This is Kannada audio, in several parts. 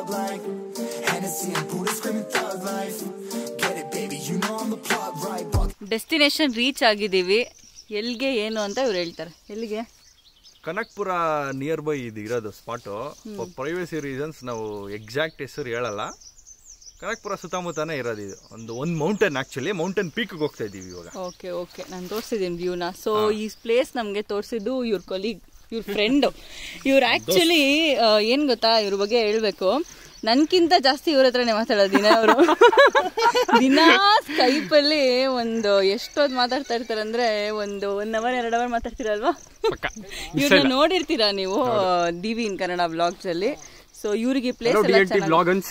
club like Hennessy and Buddha screaming thug life. Get it, baby, you know I'm the plot right. Buck destination reach ಆಗಿದ್ದೀವಿ ಎಲ್ಲಿಗೆ ಏನು ಅಂತ ಇವ್ರು ಹೇಳ್ತಾರೆ ಎಲ್ಲಿಗೆ ಕನಕ್ಪುರ ನಿಯರ್ ಬೈ ಇದು ಇರೋದು ಸ್ಪಾಟು ಪ್ರೈವಸಿ ರೀಸನ್ಸ್ ನಾವು ಎಕ್ಸಾಕ್ಟ್ ಹೆಸರು ಹೇಳಲ್ಲ ಕನಕ್ಪುರ ಸುತ್ತಮುತ್ತನೇ ಇರೋದು ಇದು ಒಂದು ಒಂದು ಮೌಂಟೇನ್ ಆ್ಯಕ್ಚುಲಿ ಮೌಂಟೇನ್ ಪೀಕ್ಗೆ ಹೋಗ್ತಾ ಇದ್ದೀವಿ ಇವಾಗ ಓಕೆ ಓಕೆ ನಾನು ತೋರಿಸಿದ್ದೀನಿ ವ್ಯೂನ ಸೊ ಈ ಪ್ಲೇಸ್ ನಮಗೆ ತೋರಿಸಿದ್ದು ಇವ್ರ ಕೊಲೀಗ್ ಇವ್ರ ಫ್ರೆಂಡು ಇವ್ರು ಆ್ಯಕ್ಚುಲಿ ಏನು ಗೊತ್ತಾ ಇವ್ರ ಬಗ್ಗೆ ಹೇಳ್ಬೇಕು ನನ್ಕಿಂತ ಜಾಸ್ತಿ ಇವ್ರ ಹತ್ರನೇ ಮಾತಾಡೋದು ದಿನ ಅವರು ದಿನ ಸ್ಕೈಪಲ್ಲಿ ಒಂದು ಎಷ್ಟೊತ್ತು ಮಾತಾಡ್ತಾ ಇರ್ತಾರೆ ಅಂದ್ರೆ ಒಂದು ಒನ್ ಅವರ್ ಎರಡು ಅವರ್ ಮಾತಾಡ್ತೀರಲ್ವಾ ಇವ್ರನ್ನ ನೋಡಿರ್ತೀರಾ ನೀವು D V in Kannada blogs ಅಲ್ಲಿ ಸೊ ಇವ್ರಿಗೆ ಪ್ಲೇಸ್ ಎಲ್ಲ ಚೆನ್ನಾಗಿ ಬ್ಲಾಗನ್ಸ್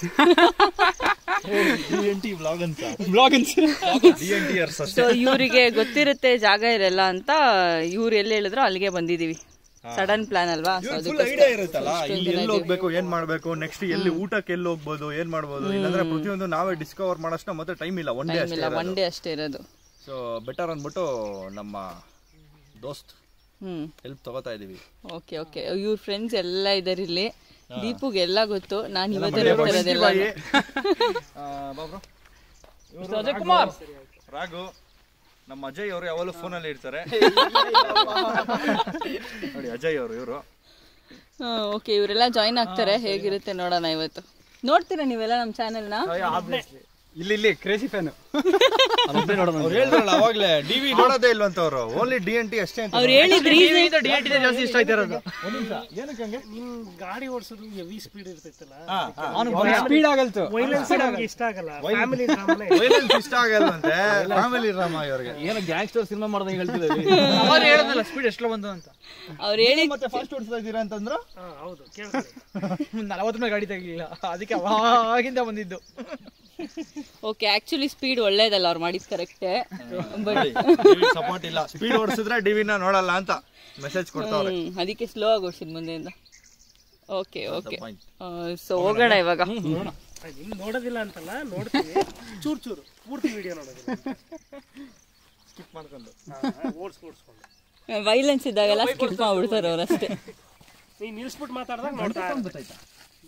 ಡಿ ಎನ್ ಟಿ ಬ್ಲಾಗ್ ಅಂತ ಬ್ಲಾಗನ್ಸ್ ಡಿ ಎನ್ ಟಿ ಅರ್ಸ್ ಸೊ ಇವರಿಗೆ ಗೊತ್ತಿರುತ್ತೆ ಜಾಗ ಇರಲ್ಲ ಅಂತ ಇವ್ರು ಎಲ್ಲಿ ಹೇಳಿದ್ರು ಅಲ್ಲಿಗೆ ಬಂದಿದೀವಿ ಸಡನ್ ಪ್ಲಾನ್ ಅಲ್ವಾ ಸೊ ಫುಲ್ ಐಡಿಯಾ ಇರುತ್ತಲ್ಲ ಇಲ್ಲಿ ಎಲ್ಲಿ ಹೋಗ್ಬೇಕು ಏನ್ ಮಾಡ್ಬೇಕು ನೆಕ್ಸ್ಟ್ ಎಲ್ಲಿ ಊಟಕ್ಕೆ ಎಲ್ಲಿ ಹೋಗ್ಬೋದು ಏನ್ ಮಾಡ್ಬೋದು ಇಲ್ಲಾಂದ್ರೆ ಪ್ರತಿಯೊಂದು ನಾವೇ ಡಿಸ್ಕವರ್ ಮಾಡಷ್ಟು ಮತ್ತೆ ಟೈಮ್ ಇಲ್ಲ ಒನ್ ಡೇ ಟೈಮ್ ಇಲ್ಲ ಒನ್ ಡೇ ಅಷ್ಟೇ ಇರೋದು ಸೊ ಬೆಟರ್ ಅಂದ್ಬಿಟ್ಟು ನಮ್ಮ ದೋಸ್ತ್ ಹ್ಮ್ ಹೆಲ್ಪ್ ತಗೋತಾ ಇದೀವಿ ಓಕೆ ಓಕೆ ಇವ್ರ ಫ್ರೆಂಡ್ಸ್ ಎಲ್ಲ ಇದಾರೆ ಇಲ್ಲಿ ದೀಪುಗೆ ಎಲ್ಲ ಗೊತ್ತು ನಾನು ಇವತ್ತೇ ಹೋಗ್ತಿರೋದೆಲ್ಲ ಕುಮಾರ್ ರಾಘು ನಮ್ಮ ಅಜಯ್ ಅವರು ಯಾವಾಗಲೂ ಫೋನಲ್ಲಿ ಇರ್ತಾರೆ ನೋಡಿ ಅಜಯ್ ಅವರು ಇವರು ಓಕೆ ಇವರೆಲ್ಲ ಜಾಯಿನ್ ಆಗ್ತಾರೆ ಹೇಗಿರುತ್ತೆ ನೋಡೋಣ ಇವತ್ತು ನೋಡ್ತೀರಾ ನೀವೆಲ್ಲ ನಮ್ಮ ಚಾನೆಲ್ನ ಇಲ್ಲಿ ಇಲ್ಲಿ ಕ್ರೇಜಿ ಫ್ಯಾನ್ ಅವ್ರು ಹೇಳಿದ್ರಲ್ಲ ಅವಾಗ್ಲೇ ಡಿವಿ ನೋಡೋದೇ ಇಲ್ವಂತ ಅವರು ಓನ್ಲಿ ಡಿ ಎನ್ ಟಿ ಅಷ್ಟೇ ಅಂತ ಅವ್ರು ಹೇಳಿದ್ reason- ಜಾಸ್ತಿ ಇಷ್ಟ ಆಯ್ತಿರೋದು ನಿನ್ ಗಾಡಿ ಓಡಿಸೋದು ಹೆವಿ ಸ್ಪೀಡ್ ಇರ್ತೈತಲ್ಲ ಸ್ಪೀಡ್ ಆಗಲ್ತು ವೈಲೆನ್ಸ್ ನಮ್ಗೆ ಇಷ್ಟ ಆಗಲ್ಲ ಫ್ಯಾಮಿಲಿ ಡ್ರಾಮಾನೇ ವೈಲೆನ್ಸ್ ಇಷ್ಟ ಆಗಲ್ವಂತೆ ಫ್ಯಾಮಿಲಿ ಡ್ರಾಮಾ ಇವ್ರಿಗೆ ಏನೋ ಗ್ಯಾಂಗ್ಸ್ಟರ್ ಸಿನಿಮಾ ಮಾಡ್ದಂಗೆ ಹೇಳ್ತಿದ್ದಾರೆ ಹೇಳದಲ್ಲ ಸ್ಪೀಡ್ ಎಷ್ಟು ಬಂದು ಅಂತ ಅವ್ರು ಹೇಳಿ ಮತ್ತೆ ಫಾಸ್ಟ್ ಓಡಿಸ್ತಾ ಇದ್ದೀರಾ ಅಂತಂದ್ರು ಹಾ ಹೌದು ಕೇಳ್ಕೊಳ್ಳಿ ನಲವತ್ತು ಮೇಲೆ ಗಾಡಿ ತೆಗಿಲಿಲ್ಲ ಅದಕ್ಕೆ ಅವಾಗಿಂದ ಬಂದಿದ್ದು ಓಕೆ ಆಕ್ಚುಲಿ ಸ್ಪೀಡ್ ಒಳ್ಳೇದಲ್ಲ ಅವ್ರು ಮಾಡಿದ್ ಕರೆಕ್ಟೇ ಬಟ್ ಸಪೋರ್ಟ್ ಇಲ್ಲ ಸ್ಪೀಡ್ ಓಡಿಸಿದ್ರೆ ಡಿವಿನ ನೋಡಲ್ಲ ಅಂತ ಮೆಸೇಜ್ ಕೊಡ್ತಾವ್ರೆ ಅದಕ್ಕೆ ಸ್ಲೋ ಆಗಿ ಓಡಿಸಿದ್ ಮುಂದೆಯಿಂದ ಓಕೆ ಓಕೆ point. ಸೊ ಹೋಗೋಣ ಇವಾಗ ನಿಮ್ ನೋಡೋದಿಲ್ಲ ಅಂತಲ್ಲ ನೋಡ್ತೀವಿ ಚೂರ್ ಚೂರು ಪೂರ್ತಿ ವಿಡಿಯೋ ನೋಡೋದಿಲ್ಲ ಸ್ಕಿಪ್ ಮಾಡ್ಕೊಂಡು ಓಡಿಸ್ ಓಡಿಸ್ಕೊಂಡು ವೈಲೆನ್ಸ್ ಇದ್ದಾಗೆಲ್ಲ ಸ್ಕಿಪ್ ಮಾಡ್ಬಿಡ್ತಾರೆ ಅವ್ರಷ್ಟೇ ನೀನ್ ನಿಲ್ಸ್ಬಿಟ್ಟು ಮಾತಾಡ್ದಾಗ ನೋಡ್ತಾ ಇರು.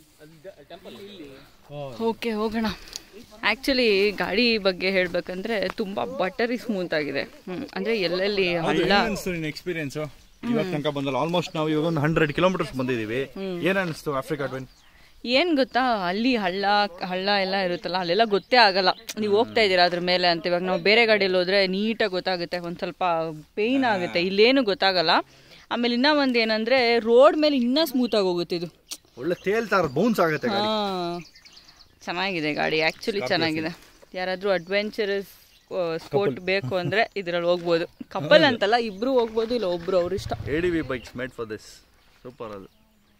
ಓಕೆ ಹೋಗೋಣ ಆ್ಯಕ್ಚುಲಿ ಗಾಡಿ ಬಗ್ಗೆ ಹೇಳ್ಬೇಕಂದ್ರೆ ತುಂಬ ಬಟರಿ ಸ್ಮೂತ್ ಆಗಿದೆ ಹ್ಮ್. ಅಂದ್ರೆ ಎಲ್ಲೆಲ್ಲಿ ಹಳ್ಳ ಅನಿಸ್ತು ನಿನ್ನ ಎಕ್ಸ್ಪೀರಿಯನ್ಸ್ ಇವಾಗ ತನಕ ಬಂದಲ್ಲ ಆಲ್ಮೋಸ್ಟ್ ನಾವು ಇವಾಗ ಒಂದು ಹಂಡ್ರೆಡ್ ಕಿಲೋಮೀಟರ್ಸ್ ಬಂದಿದ್ದೀವಿ ಏನ್ ಅನಿಸ್ತು ಆಫ್ರಿಕಾ ಟ್ವೆನ್ ಏನ್ ಗೊತ್ತಾ ಅಲ್ಲಿ ಹಳ್ಳ ಹಳ್ಳ ಎಲ್ಲ ಇರುತ್ತಲ್ಲ ಅಲ್ಲೆಲ್ಲ ಗೊತ್ತೇ ಆಗಲ್ಲ ನೀವು ಹೋಗ್ತಾ ಇದ್ದೀರಾ ಅದ್ರ ಮೇಲೆ ಅಂತ ಇವಾಗ ನಾವು ಬೇರೆ ಗಾಡಿಯಲ್ಲಿ ಹೋದ್ರೆ ನೀಟಾಗಿ ಗೊತ್ತಾಗುತ್ತೆ ಒಂದ್ ಸ್ವಲ್ಪ ಪೇಯ್ನ್ ಆಗುತ್ತೆ ಇಲ್ಲೇನು ಗೊತ್ತಾಗಲ್ಲ ಆಮೇಲೆ ಇನ್ನ ಒಂದ್ ಏನಂದ್ರೆ ರೋಡ್ ಮೇಲೆ ಇನ್ನೂ ಸ್ಮೂತ್ ಆಗಿ ಹೋಗುತ್ತೆ ಇದು ಒಳ್ಳೆ ತೇಲ್ತಾ ಬೌನ್ಸ್ ಆಗುತ್ತೆ ಹಾ ಗಾಡಿ ಚೆನ್ನಾಗಿದೆ ಗಾಡಿ ಆಕ್ಚುಲಿ ಚೆನ್ನಾಗಿದೆ ಯಾರಾದ್ರೂ ಅಡ್ವೆಂಚರಸ್ ಸ್ಪೋರ್ಟ್ ಬೇಕು ಅಂದ್ರೆ ಇದ್ರಲ್ಲಿ ಹೋಗ್ಬೋದು ಕಪಲ್ ಅಂತಲ್ಲ ಇಬ್ರು ಹೋಗ್ಬೋದು ಇಲ್ಲ ಒಬ್ರು ಅವ್ರ ಇಷ್ಟ A D V bikes made for this super ಅದು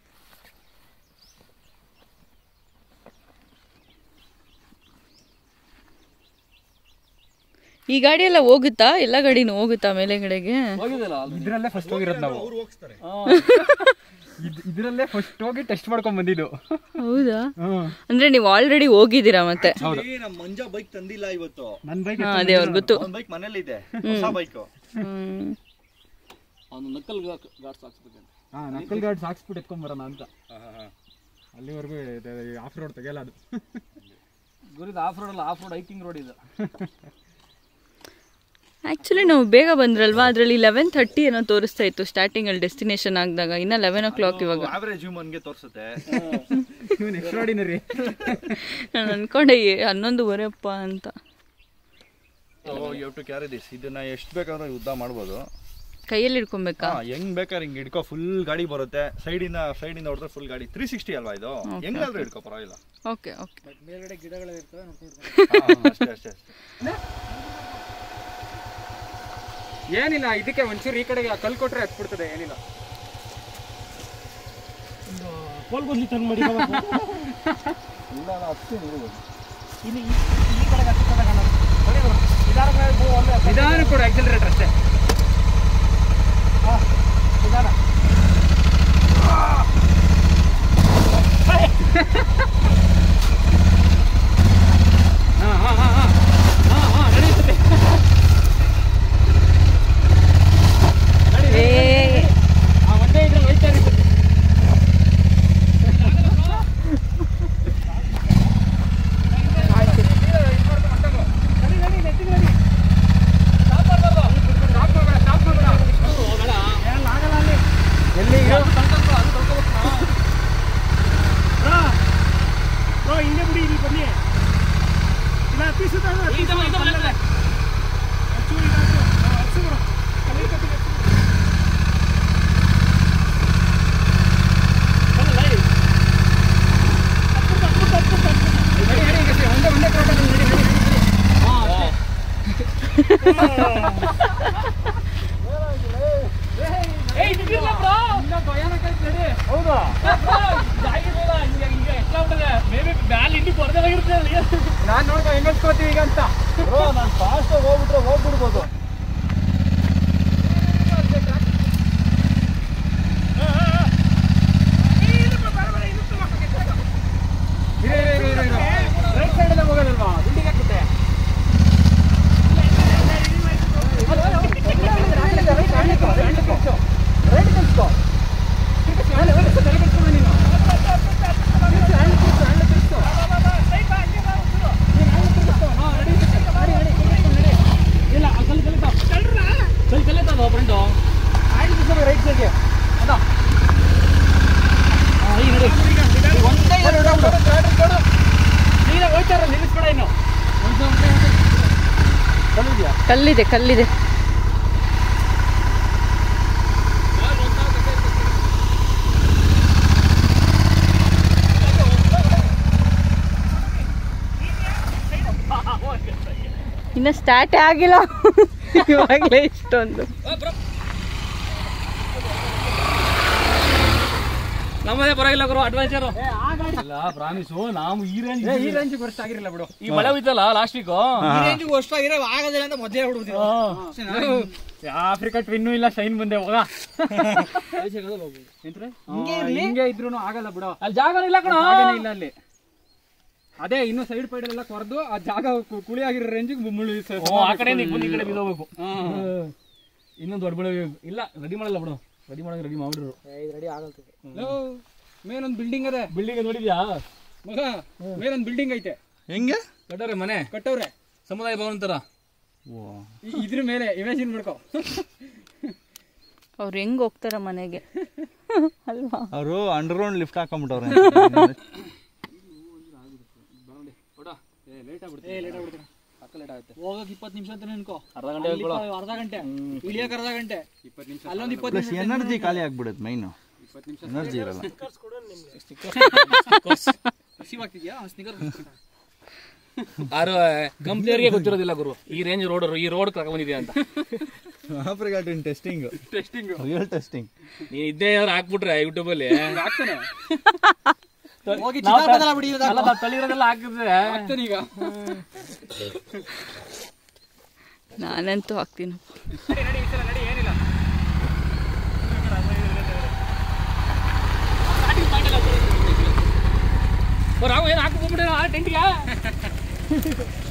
ಈ ಗಾಡಿ ಎಲ್ಲ ಹೋಗುತ್ತಾ ಎಲ್ಲ ಗಾಡಿನೂ ಹೋಗುತ್ತಾ ಮೇಲೆ ಕಡೆಗೆ ಇದ್ರಲ್ಲೇ ಫಸ್ಟ್ ಹೋಗಿರೋದು ನಾವು ಇದ್- ಇದ್ರಲ್ಲೇ ಫಸ್ಟ್ ಹೋಗಿ ಟೆಸ್ಟ್ ಮಾಡ್ಕೊಂಡ್ ಬಂದಿದ್ದು ಹೌದಾ ಅಂದ್ರೆ ನೀವು ಆಲ್ರೆಡಿ ಹೋಗಿದ್ದೀರಾ ಮತ್ತೆ ನಮ್ಮ ಮಂಜ ಬೈಕ್ ತಂದಿಲ್ಲ ಇವತ್ತು ನನ್ ಬೈಕ್ ಹಾ, ಅದೇ ಅವ್ರಿಗೆ ಗೊತ್ತು ಅವನ ಬೈಕ್ ಮನೇಲಿ ಇದೆ ಹೊಸ ಬೈಕ್ ಹ್ಮ್. ಅವನು ನಕ್ಕಲ್ ಗಾಡ್ಸ್ ಹಾಕ್ಸ್ಬೇಕಂತ ಹಾ ನಕ್ಕಲ್ ಗಾಡ್ಸ್ ಹಾಕ್ಸ್ಬಿಟ್ಟು ಎತ್ಕೊಂಡ್ ಬರೋಣ ಅಂತ ಅಲ್ಲಿವರೆಗೂ ಆಫ್ ರೋಡ್ ತೆಗಿಯಲ್ಲ ಅದು ಗುರಿದ ಆಫ್ ರೋಡ್ ಅಲ್ಲ ಆಫ್ ರೋಡ್ ಹೈಕಿಂಗ್ ರೋಡ್ ಇದು ಆಕ್ಚುಲಿ ನಾವು ಬೇಗ ಬಂದ್ರಲ್ವಾ ಅದ್ರಲ್ಲಿ ಲೆವೆನ್ ಥರ್ಟಿ ಏನೋ ತೋರಿಸ್ತಾ ಇತ್ತು ಸ್ಟಾರ್ಟಿಂಗ್ ಅಲ್ಲಿ ಡೆಸ್ಟಿನೇಷನ್ ಆಗಿದಾಗ ಇನ್ನ ಲೆವೆನ್ ಓ ಕ್ಲಾಕ್ ಇವಾಗ ಆವರೇಜ್ ಹ್ಯೂಮನ್ಗೆ ತೋರಿಸುತ್ತೆ ಇವನ್ ಎಕ್ಸ್ಟ್ರಾಡಿನರಿ ನಾನು ಅನ್ಕೊಂಡೆ ಏ, ಹನ್ನೊಂದುವರೆಪ್ಪ ಅಂತ ಯು ಟು ಕ್ಯಾರಿ ದಿಸ್ ಇದನ್ನ ಎಷ್ಟು ಬೇಕಾದ್ರೂ ಯುದ್ಧ ಮಾಡ್ಬೋದು ಕೈಯಲ್ಲಿ ಹಿಡ್ಕೊಬೇಕಾ ಹಾ ಹೆಂಗ್ ಬೇಕಾದ್ರೆ ಹಿಂಗ್ ಹಿಡ್ಕೋ ಫುಲ್ ಗಾಡಿ ಬರುತ್ತೆ ಸೈಡಿನ ಸೈಡಿಂದ ಹೊಡೆದ್ರೆ ಫುಲ್ ಗಾಡಿ ತ್ರೀ ಸಿಕ್ಸ್ಟಿ ಅಲ್ವಾ ಇದು ಹೆಂಗಾದ್ರೂ ಹಿಡ್ಕೋ ಪರವಾಗಿಲ್ಲ ಓಕೆ ಓಕೆ ಮೇಲ್ಗಡೆ ಗಿಡಗಳಿರ್ತವೆ ನೋಡ್ಕೊಂಡು ಹಾ, ಅಷ್ಟೇ ಅಷ್ಟೇ ಅಷ್ಟೇ ಏನಿಲ್ಲ ಇದಕ್ಕೆ ಒಂಚೂರು ಈ ಕಡೆಗೆ ಕಲ್ ಕೊಟ್ರೆ ಹತ್ಬಿಡ್ತದೆ ಏನಿಲ್ಲ ಒಂದು ಕೋಲ್ಗುದ್ಲಿ ತಂದು ಮಾಡಿ ಇಲ್ಲಿ ಈ ಈ ಕಡೆಗೆ ಹತ್ತಿದಾಗ ನಾನು ಹೊಡಿದ್ರು. ನಿಧಾನಕ್ಕೆ ಹೋಗು, ಒಮ್ಮೆ ಹತ್ತು- ನಿಧಾನ ಕೂಡ ಆಕ್ಸಿಲರೇಟರ್ ಅಷ್ಟೇ ಹಾ, ನಿಧಾನ ಹಾ ಹಾ ಹಾ ಹಾ ಹಾ ಹಾ ನಡೆಯುತ್ತದೆ ಏ ಆ ಒಂದೇ ಇದ್ರಲ್ಲಿ ಹೋಯ್ತಾ ಇರ್ತದೆ ನಾನ್ ನೋಡ್ಕೊ ಹೆಂಗ್ ಹಚ್ಕೋತೀವಿ ಈಗ ಅಂತ ನಾನು ಫಾಸ್ಟ್ ಹೋಗ್ಬಿಟ್ರೆ ಹೋಗ್ಬಿಡ್ಬೋದು ರೈಟ್ ಸೈಡ್ ಎಲ್ಲ ಹೋಗೋದಲ್ವಾ ಗುಂಡಿಗೆ ಹಾಕ್ಬಿಟ್ಟೆ ರೈಟ್ ಕಲ್ಸ್ಕೊ ಇಲ್ಲ ಕಲ್ ಕಲಿತಾವ್ ಕಲ್ ಕಲಿತಾವ ಫ್ರೆಂಡು ಆಯ್ತು ರೈಟ್ ಸೈಡ್ಗೆ ಅದ ಈಗ ನಡಿ ಒಂದೇ ಎರಡು ನೀನೇ ಹೋಯ್ತಾರ ನಿಲ್ಲಿಸ್ಬೇಡ ಇನ್ನು ಕಲ್ಲಿದ್ಯಾ ಕಲ್ಲಿದೆ ಕಲ್ಲಿದೆ ಇನ್ನ ಸ್ಟಾರ್ಟೇ ಆಗಿಲ್ಲ ಇವಾಗಲೇ ಇಷ್ಟೊಂದು ನಮ್ಮದೇ ಪರವಾಗಿಲ್ಲ ಗುರು ಅಡ್ವೆಂಚರ್ ಇಲ್ಲ ಪ್ರಾಮಿಸು ನಾವು ಈ ರೇಂಜ್ ಈ ರೇಂಜ್ ವರ್ಷ ಆಗಿರಲಿಲ್ಲ ಬಿಡು ಈ ಮಳೆ ಹೋಯ್ತಲ್ಲ ಲಾಸ್ಟ್ ವೀಕ್ ಈ ರೇಂಜ್ ವರ್ಷ ಆಗಿರೋ ಆಗೋದಿಲ್ಲ ಅಂತ ಮೊದಲೇ ಹೇಳ್ಬಿಡ್ತೀವಿ ಆಫ್ರಿಕಾ ಟ್ವಿನ್ನು ಇಲ್ಲ ಶೈನ್ ಬಂದೆ ಹೋಗ ಹಿಂಗೆ ಇದ್ರು ಆಗಲ್ಲ ಬಿಡು ಅಲ್ಲಿ ಜಾಗ ಇಲ್ಲ ಕಣ ಜಾಗನೇ ಇಲ್ಲ ಅಲ್ಲಿ ಅದೇ ಇನ್ನು ಸೈಡ್ ಪೈಡ್ ಎಲ್ಲ ಕೊರ್ದು ಆ ಜಾಗ ಕು- ಕುಳಿ ಆಗಿರೋ ರೇಂಜಿಗೆ ಮುಳ್ಳು ಸ- ಆ ಕಡೆ ಈ ಕಡೆ ಬಿದ್ದೋಗ್ಬೇಕು ಇನ್ನೊಂದು ದೊಡ್ಡ ಬೆಳೆ ಇಲ್ಲ ರೆಡಿ ಮಾಡಲ್ಲ ಬಿಡು ರೆಡಿ ಮಾಡೋದು ರೆಡಿ ಮಾಡಿದ್ರು ಲೋ, ಮೇಲೊಂದ್ ಬಿಲ್ಡಿಂಗ್ ಅದೇ ಬಿಲ್ಡಿಂಗ್ ನೋಡಿದ್ಯಾ ಮಗ ಮೇಲೊಂದ್ ಬಿಲ್ಡಿಂಗ್ ಐತೆ ಹೆಂಗೆ ಕಟ್ಟವ್ರೆ ಮನೆ ಕಟ್ಟವ್ರೆ ಸಮುದಾಯ ಭವನ ತರ ಇ- ಇದ್ರ ಮೇಲೆ ಇಮ್ಯಾಜಿನ್ ಮಾಡ್ಕೋ ಅವ್ರು ಹೆಂಗ್ ಹೋಗ್ತಾರ ಮನೆಗೆ ಅಲ್ವಾ ಅವರು ಅಂಡರ್ಗ್ರೌಂಡ್ ಲಿಫ್ಟ್ ಹಾಕೊಂಡ್ಬಿಟ್ಟವ್ರೆ ಹೋಗಕ್ ಇಪ್ಪತ್ತು ನಿಮಿಷ ಅಂತ ನೆನ್ಕೋ ಅರ್ಧ ಗಂಟೆ ಹೇಳ್ಕೊಳ ಅರ್ಧ ಗಂಟೆ ಇಳಿಯಕ್ ಅರ್ಧ ಗಂಟೆ ಇಪ್ಪತ್ತು ನಿಮಿಷ ಅಲ್ಲೊಂದು ಇಪ್ಪತ್ತು ಪ್ಲಸ್ ಎನರ್ಜಿ ಖಾಲಿ ಆಗ್ಬಿಡುತ್ತೆ ಮೈನು ಎನರ್ಜಿ ಇರಲ್ಲ ಹಸಿವ್ ಆಗ್ತಿದ್ಯಾ ಸ್ನಿಕರ್ ಆರು ಕಂಪ್ನಿಯವರಿಗೆ ಗೊತ್ತಿರೋದಿಲ್ಲ ಗುರು ಈ ರೇಂಜ್ ರೋಡ್ ಈ ರೋಡ್ ಕರ್ಕೊಂಡ್ ಬಂದಿದೆ ಅಂತ Africa twin testing testing real testing ನೀನ್ ಇದ್ದೇ ಏನಾದ್ರು ಹಾಕ್ಬಿಟ್ರೆ ಯೂಟ್ಯೂಬ್ ಅಲ್ಲಿ ಆಗ್ತಾನೆ ಹೋಗಿ ನಾವ್ ಚಿತ್ತಾಪದಲ್ಲ ಬಿಡಿ ಅಲ್ಲ, ನಾವ್ ತಳಿರೋದೆಲ್ಲ ಹಾಕಿದ್ರೆ ಆಗ್ತಾನೆ ಈಗ ನಾನಂತೂ ಹಾಕ್ತೀನಿ ರಾವ್ ಏನ್ ಹಾಕ್ಬಿಟ್ಬಿಟ್ಟೆ ಟೆಂಟ್ಗೆ